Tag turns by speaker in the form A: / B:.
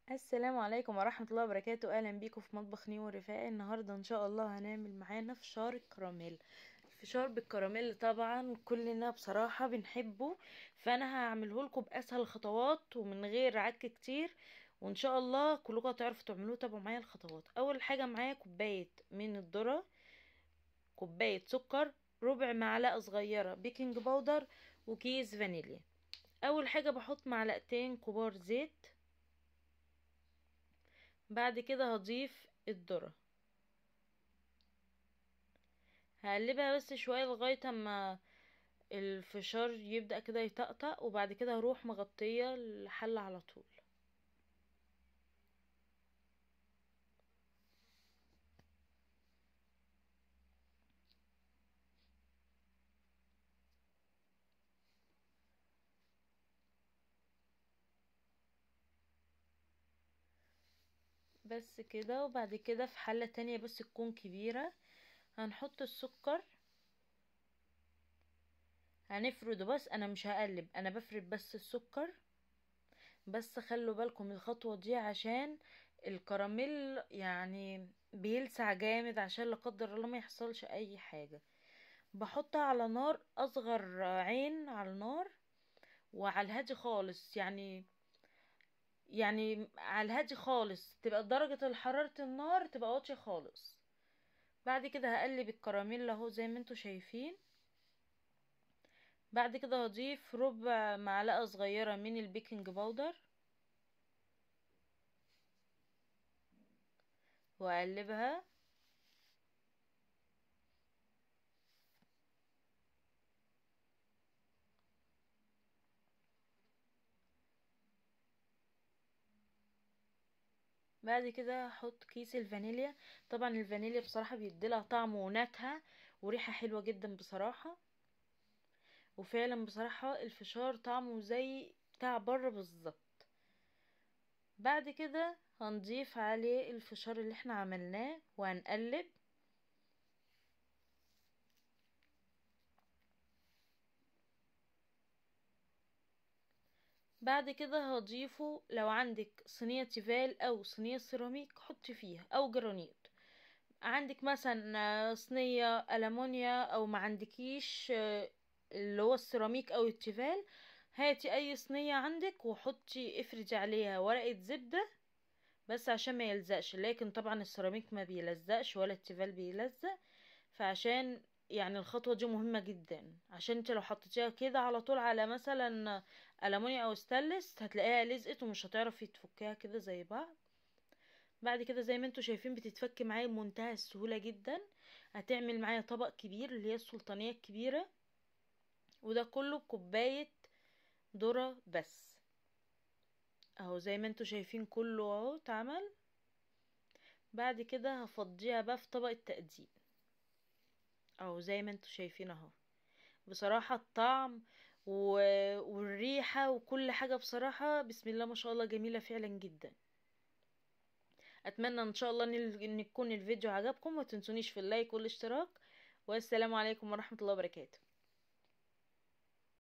A: السلام عليكم ورحمة الله وبركاته اهلا بيكم في مطبخ نيو رفاقي النهاردة ان شاء الله هنعمل معانا فشار الكراميل الفشار بالكراميل طبعا كلنا بصراحة بنحبه فانا هعمله لكم باسهل الخطوات ومن غير عك كتير وان شاء الله كلكم هتعرفوا تعملوه تابعوا معايا الخطوات اول حاجة معايا كوباية من الذرة كوباية سكر ربع معلقة صغيرة بيكنج باودر وكيس فانيليا اول حاجة بحط معلقتين كبار زيت بعد كده هضيف الذرة هقلبها بس شوية لغاية اما الفشار يبدأ كده يطقطق وبعد كده هروح مغطية الحلة على طول بس كده وبعد كده في حلة تانية بس تكون كبيرة هنحط السكر هنفرده بس انا مش هقلب انا بفرد بس السكر بس خلوا بالكم الخطوة دي عشان الكراميل يعني بيلسع جامد عشان لا قدر الله ما يحصلش اي حاجة بحطها على نار اصغر عين على النار وعلى الهادي خالص يعني يعني على الهادي خالص تبقى درجة حرارة النار تبقى واطية خالص بعد كده هقلب الكراميل اهو زي ما انتوا شايفين بعد كده هضيف ربع معلقة صغيرة من البيكنج باودر واقلبها بعد كده هحط كيس الفانيليا طبعا الفانيليا بصراحة بيديلها طعم ونكهة وريحة حلوة جدا بصراحة وفعلا بصراحة الفشار طعمه زي بتاع بره بالظبط بعد كده هنضيف عليه الفشار اللي احنا عملناه وهنقلب بعد كده هضيفه لو عندك صينية تيفال او صينية سيراميك حطي فيها او جرانيت عندك مثلا صينية ألمونيا او ما عندكيش اللي هو السيراميك او التيفال هاتي اي صينية عندك وحطي افردي عليها ورقة زبدة بس عشان ما يلزقش لكن طبعا السيراميك ما بيلزقش ولا التيفال بيلزق فعشان يعني الخطوة دي مهمة جدا عشان انت لو حطيتيها كده على طول على مثلا ألمونيا او ستانلس هتلاقيها لزقت ومش هتعرفي تفكيها كده زي بعض بعد كده زي ما انتوا شايفين بتتفك معايا بمنتهى السهولة جدا هتعمل معايا طبق كبير اللي هي السلطانية الكبيرة وده كله بكوباية ذرة بس اهو زي ما انتوا شايفين كله اهو اتعمل بعد كده هفضيها بقى في طبق التقديم اهو زي ما انتوا شايفين اهو بصراحة الطعم و... والريحة وكل حاجة بصراحة بسم الله ما شاء الله جميلة فعلا جدا اتمنى ان شاء الله ان يكون الفيديو عجبكم وما تنسونيش في اللايك والاشتراك والسلام عليكم ورحمة الله وبركاته